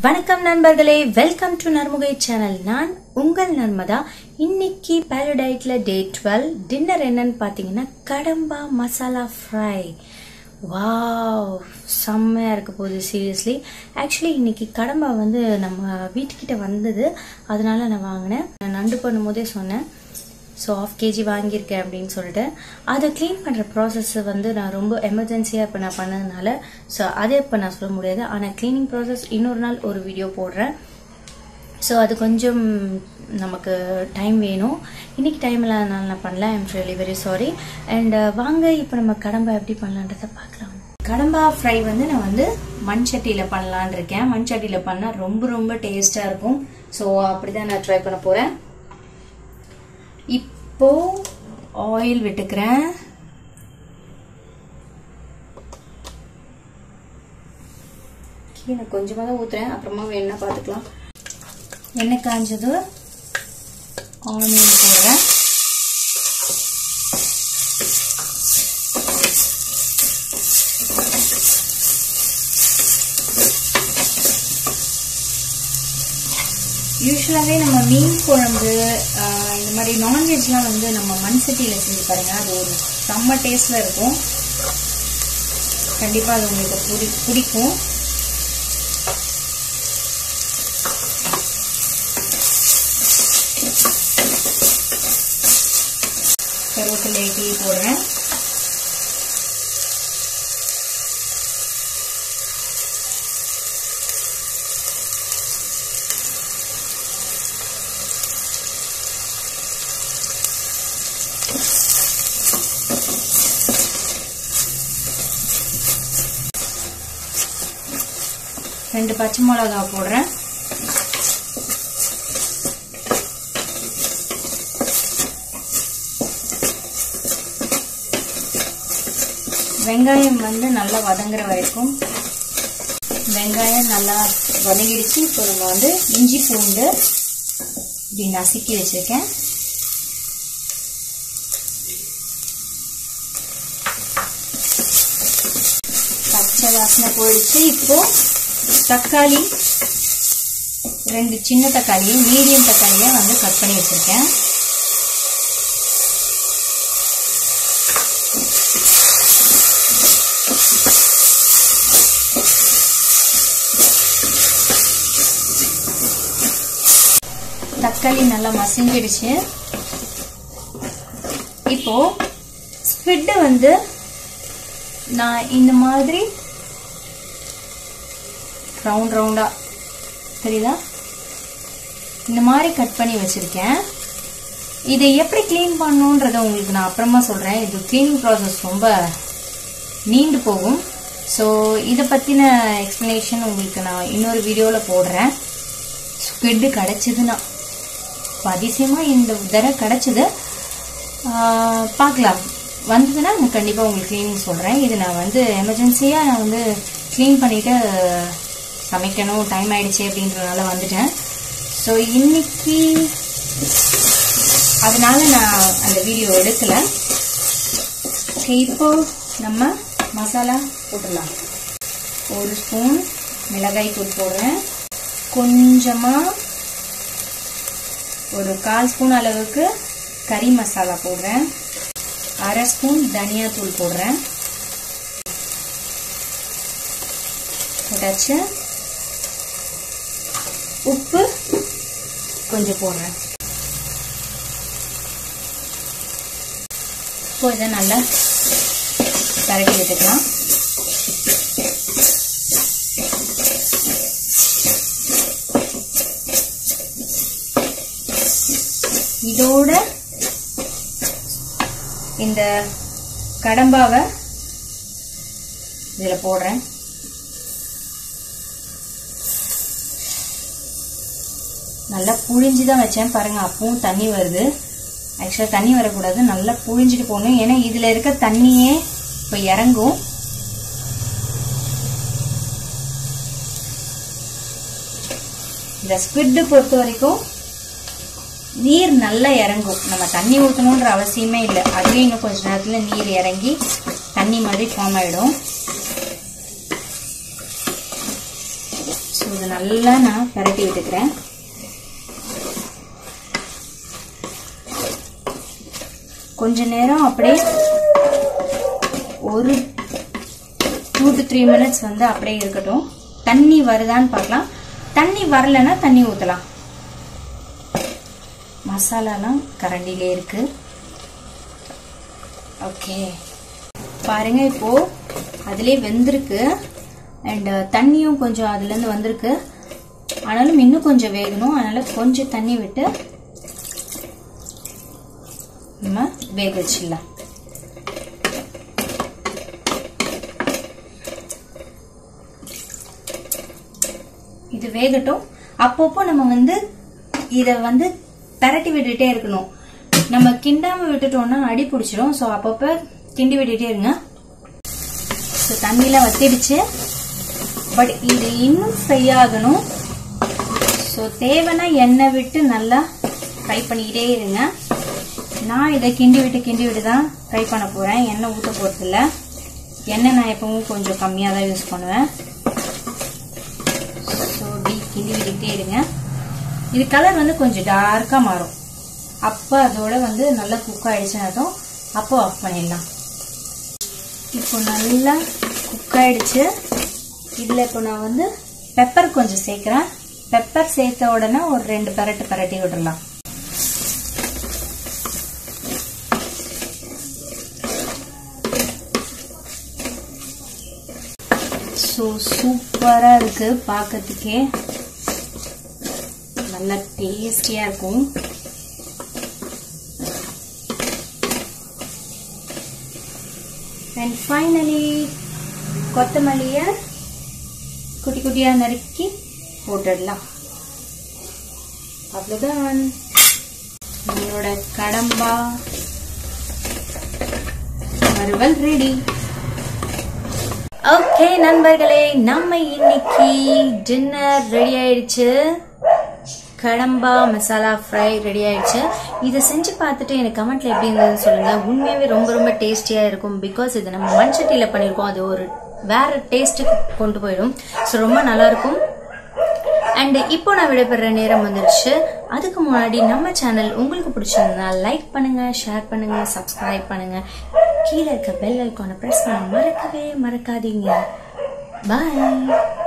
வணக்கம் நண்பர்களே welcome to நர்முகை channel நான் உங்கள் நர்மதா இன்னைக்கு பேரடைட்ல டே டுவெல் டின்னர் என்னன்னு பார்த்தீங்கன்னா கடம்பா மசாலா ஃப்ரை வாவ் செம்மையாக இருக்க போகுது சீரியஸ்லி ஆக்சுவலி இன்னைக்கு கடம்பா வந்து நம்ம வீட்டுக்கிட்ட வந்தது அதனால நான் வாங்கினேன் நான் நண்டு பண்ணும்போதே சொன்னேன் ஸோ ஆஃப் கேஜி வாங்கியிருக்கேன் அப்படின்னு சொல்லிட்டு அதை க்ளீன் பண்ணுற ப்ராசஸ் வந்து நான் ரொம்ப எமர்ஜென்சியாக இப்போ நான் பண்ணதுனால ஸோ அதை இப்போ நான் சொல்ல முடியாது ஆனால் க்ளீனிங் ப்ராசஸ் இன்னொரு நாள் ஒரு வீடியோ போடுறேன் ஸோ அது கொஞ்சம் நமக்கு டைம் வேணும் இன்னைக்கு டைம் இல்லாதனால நான் பண்ணல I'm really very sorry and வாங்க இப்போ நம்ம கடம்பா எப்படி பண்ணலான்றதை பார்க்கலாம் கடம்பா ஃப்ரை வந்து நான் வந்து மண் சட்டியில் பண்ணலான் இருக்கேன் மண் சட்டியில் பண்ணால் ரொம்ப ரொம்ப டேஸ்ட்டாக இருக்கும் ஸோ அப்படி தான் நான் ட்ரை பண்ண போகிறேன் இப்போ ஆயில் விட்டுக்கிறேன் கீழே கொஞ்சமாக தான் ஊற்றுறேன் அப்புறமா வேணா பார்த்துக்கலாம் எண்ணெய் காஞ்சது ஆனியன் போடுறேன் யூஸ்வலாகவே நம்ம மீன் குழம்பு ஆஹ் இந்த மாதிரி நான்வெஜ்லாம் வந்து நம்ம மண் சட்டியில் செஞ்சு பாருங்க அது ஒரு செம்ம டேஸ்டில் இருக்கும் கண்டிப்பாக அது உங்களுக்கு பிடி பிடிக்கும் கருவேப்பிலை டீ போடுறேன் ரெண்டு பச்சை மிளகா போடுறேன் வெங்காயம் வந்து நல்லா வதங்குற வரைக்கும் வெங்காயம் நல்லா வதங்கிடுச்சு இப்போ நம்ம வந்து இஞ்சி பூண்டு இப்படி நசுக்கி வச்சிருக்கேன் பச்சை வாசனை போயிடுச்சு இப்போ தக்காளி ரெண்டு சின்ன தக்காளி மீடியம் தக்காளியை வந்து கட் பண்ணி வச்சிருக்கேன் தக்காளி நல்லா மசிஞ்சிடுச்சு இப்போ ஸ்பிட்டை வந்து நான் இந்த மாதிரி ரவுண்ட் ரவுண்டா தெரியுதா இந்த மாதிரி கட் பண்ணி வச்சிருக்கேன் இதை எப்படி க்ளீன் பண்ணணுன்றத உங்களுக்கு நான் அப்புறமா சொல்றேன் இது க்ளீனிங் ப்ராசஸ் ரொம்ப நீண்டு போகும் ஸோ இதை பற்றின எக்ஸ்ப்ளனேஷன் உங்களுக்கு நான் இன்னொரு வீடியோவில் போடுறேன் ஸ்குவிட்டு கிடச்சிதுன்னா அதிசயமாக இந்த தடவை கிடச்சிது பார்க்கலாம் வந்ததுன்னா நான் கண்டிப்பாக உங்களுக்கு க்ளீனிங் சொல்கிறேன் இது நான் வந்து எமர்ஜென்சியாக நான் வந்து க்ளீன் பண்ணிவிட்டு சமைக்கணும் டைம் ஆயிடுச்சு அப்படின்றதுனால வந்துட்டேன் ஸோ இன்னைக்கு அதனால நான் அந்த வீடியோ எடுக்கல ஓகே இப்போ நம்ம மசாலா போட்டுடலாம் ஒரு ஸ்பூன் மிளகாய் தூள் போடுறேன் கொஞ்சமாக ஒரு கால் ஸ்பூன் அளவுக்கு கறி மசாலா போடுறேன் அரை ஸ்பூன் தனியா தூள் போடுறேன் போட்டாச்சு உப்பு கொஞ்சம் போடுறேன் இப்போ இதை நல்லா பரட்டி விட்டுக்கலாம் இதோட இந்த கடம்பாவை இதில் போடுறேன் நல்லா புழிஞ்சு தான் வச்சேன் பாருங்க அப்பவும் தண்ணி வருது ஆக்சுவலாக தண்ணி வரக்கூடாது நல்லா புழிஞ்சிட்டு போகணும் ஏன்னா இதில் இருக்க தண்ணியே இப்போ இறங்கும் இந்த ஸ்குவிட்டு பொறுத்த வரைக்கும் நீர் நல்லா இறங்கும் நம்ம தண்ணி ஊற்றணுன்ற அவசியமே இல்லை அதுவே இன்னும் கொஞ்ச நேரத்தில் நீர் இறங்கி தண்ணி மாதிரி ஃபார்ம் ஆகிடும் ஸோ இதை நல்லா நான் பரட்டி விட்டுக்கிறேன் கொஞ்ச நேரம் அப்படியே ஒரு டூ டு த்ரீ மினிட்ஸ் வந்து அப்படியே இருக்கட்டும் தண்ணி வருதான்னு பார்க்கலாம் தண்ணி வரலைன்னா தண்ணி ஊற்றலாம் மசாலாலாம் கரண்டிலே இருக்கு ஓகே பாருங்க இப்போ அதிலே வெந்திருக்கு அண்ட் தண்ணியும் கொஞ்சம் அதுலேருந்து வந்திருக்கு ஆனாலும் இன்னும் கொஞ்சம் வேகணும் அதனால கொஞ்சம் தண்ணி விட்டு நம்ம வேக வச்சிடலாம் இது வேகட்டும் அப்பப்போ நம்ம வந்து இத வந்து பரட்டி விட்டுட்டே இருக்கணும் நம்ம கிண்டாம விட்டுட்டோம்னா அடி பிடிச்சிடும் ஸோ அப்பப்போ கிண்டி விட்டுட்டே இருங்க ஸோ தண்ணியில வத்திடுச்சு பட் இது இன்னும் ஃப்ரை ஆகணும் ஸோ தேவைன்னா எண்ணெய் விட்டு நல்லா ஃப்ரை பண்ணிக்கிட்டே இருங்க நான் இதை கிண்டி விட்டு கிண்டி விட்டு தான் ஃப்ரை பண்ண போகிறேன் எண்ணெய் ஊற்ற போகிறதில்ல எண்ணெய் நான் எப்பவும் கொஞ்சம் கம்மியாக தான் யூஸ் பண்ணுவேன் ஸோ இப்படி கிண்டி விட்டுக்கிட்டே இருங்க இது கலர் வந்து கொஞ்சம் டார்க்காக மாறும் அப்போ அதோட வந்து நல்லா குக் ஆயிடுச்சுனாட்டும் அப்போ ஆஃப் பண்ணிடலாம் இப்போ நல்லா குக் ஆயிடுச்சு இதில் இப்போ நான் வந்து பெப்பர் கொஞ்சம் சேர்க்குறேன் பெப்பர் சேர்த்த உடனே ஒரு ரெண்டு பரட்டு பரட்டி விட்டுடலாம் ஸோ சூப்பராக இருக்கு பார்க்கறதுக்கே நல்லா டேஸ்டியாக இருக்கும் அண்ட் ஃபைனலி கொத்தமல்லியை குட்டி குட்டியாக நறுக்கி போட்டுடலாம் அவ்வளோதான் நம்மளோட கடம்பா வறுவல் ரெடி ஓகே நண்பர்களே நம்ம இன்னைக்கு டின்னர் ரெடி ஆயிடுச்சு கடம்பா மசாலா ஃப்ரை ரெடி ஆயிடுச்சு இதை செஞ்சு பார்த்துட்டு எனக்கு கமெண்ட்ல எப்படி இருந்ததுன்னு சொல்லுங்க உண்மையாவே ரொம்ப ரொம்ப டேஸ்டியா இருக்கும் பிகாஸ் இது நம்ம மண்சட்டியில பண்ணியிருக்கோம் அது ஒரு வேற டேஸ்ட்டுக்கு கொண்டு போயிடும் ஸோ ரொம்ப நல்லா இருக்கும் அண்ட் இப்போ நான் விடைபெற நேரம் வந்துருச்சு அதுக்கு முன்னாடி நம்ம சேனல் உங்களுக்கு பிடிச்சிருந்தா லைக் பண்ணுங்க ஷேர் பண்ணுங்க சப்ஸ்கிரைப் பண்ணுங்க கீழே இருக்க பெல் ஐக்கானை பிரஸ் பண்ண மறக்கவே மறக்காதீங்க பாய்